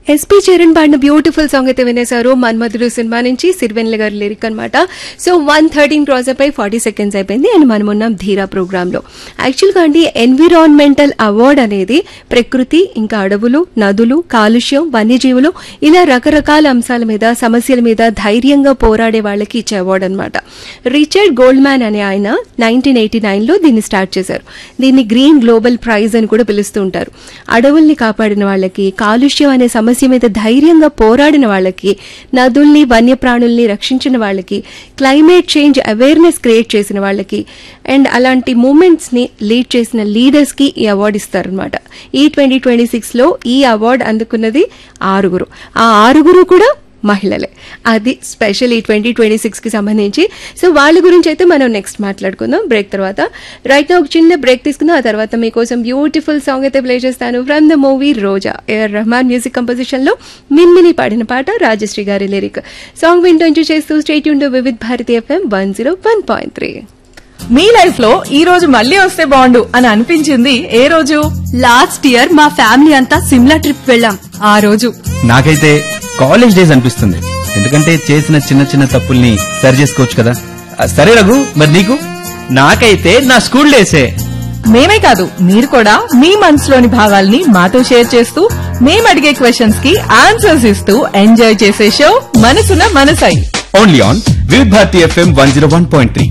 SP Charan పాడిన beautiful song అయితే వినేశారు మన్మధుడు cinema నుంచి సిరివెన్ల గారి లిరిక్ అనమాట సో వన్ థర్టీన్ క్రాస్ అయిపోయి ఫార్టీ సెకండ్స్ అయిపోయింది అండ్ మనం ఉన్నాం ధీరా ప్రోగ్రామ్ లో యాక్చువల్గా అండి ఎన్విరాన్మెంటల్ అవార్డ్ అనేది ప్రకృతి ఇంకా అడవులు నదులు కాలుష్యం వన్యజీవులు ఇలా రకరకాల అంశాల మీద సమస్యల మీద ధైర్యంగా పోరాడే వాళ్ళకి ఇచ్చే అవార్డు అనమాట రిచర్డ్ గోల్డ్మ్యాన్ అనే ఆయన నైన్టీన్ ఎయిటీ నైన్లో దీన్ని స్టార్ట్ చేశారు దీన్ని గ్రీన్ గ్లోబల్ ప్రైజ్ అని కూడా పిలుస్తూ ఉంటారు అడవుల్ని కాపాడిన వాళ్ళకి కాలుష్యం అనే సమస్య మీద ధైర్యంగా పోరాడిన వాళ్ళకి నదుల్ని వన్యప్రాణుల్ని రక్షించిన వాళ్ళకి క్లైమేట్ చేంజ్ అవేర్నెస్ క్రియేట్ చేసిన వాళ్ళకి అండ్ అలాంటి మూమెంట్స్ ని లీడ్ చేసిన లీడర్స్ కి ఈ అవార్డు ఇస్తారనమాట ఈ ట్వంటీ ట్వంటీ సిక్స్ లో ఈ అవార్డు అందుకున్నది ఆరుగురు ఆ ఆరుగురు కూడా మహిళలే అది స్పెషల్ ఈ ట్వంటీ ట్వంటీ సిక్స్ కి సంబంధించి సో వాళ్ళ గురించి అయితే మనం నెక్స్ట్ మాట్లాడుకుందాం బ్రేక్ తర్వాత రైట్ ఒక చిన్న బ్రేక్ తీసుకుందాం ఆ తర్వాత మీకోసం బ్యూటిఫుల్ సాంగ్ అయితే ప్లే చేస్తాను from the movie Roja AR Rahman music composition లో మిన్మిని పాడిన పాట రాజశ్రీ గారి లిరిక్ సాంగ్ వింటూ ఎంజాయ్ చేస్తూ స్టేట్ యూన్ Vividh Bharati FM one zero one point three మీ లైఫ్ లో ఈ రోజు మళ్ళీ వస్తే బాగుండు అని అనిపించింది ఏ రోజు లాస్ట్ ఇయర్ మా ఫ్యామిలీ అంతా సిమ్లా ట్రిప్ వెళ్ళాం ఆ రోజు నాకైతే కాలేజ్ డేస్ అనిపిస్తుంది ఎందుకంటే చేసిన చిన్న చిన్న తప్పుల్ని సరి చేసుకోవచ్చు కదా ఆ, సరే రఘు మరి నీకు నాకైతే నా స్కూల్ డేసే మేమే కాదు మీరు కూడా మీ మనసులోని భావాల్ని మాతో షేర్ చేస్తూ మేము అడిగే క్వశ్చన్స్ కి ఆన్సర్స్ ఇస్తూ ఎంజాయ్ చేసే show Manasuna Manasai only on Vividh Bharati FM one zero one point three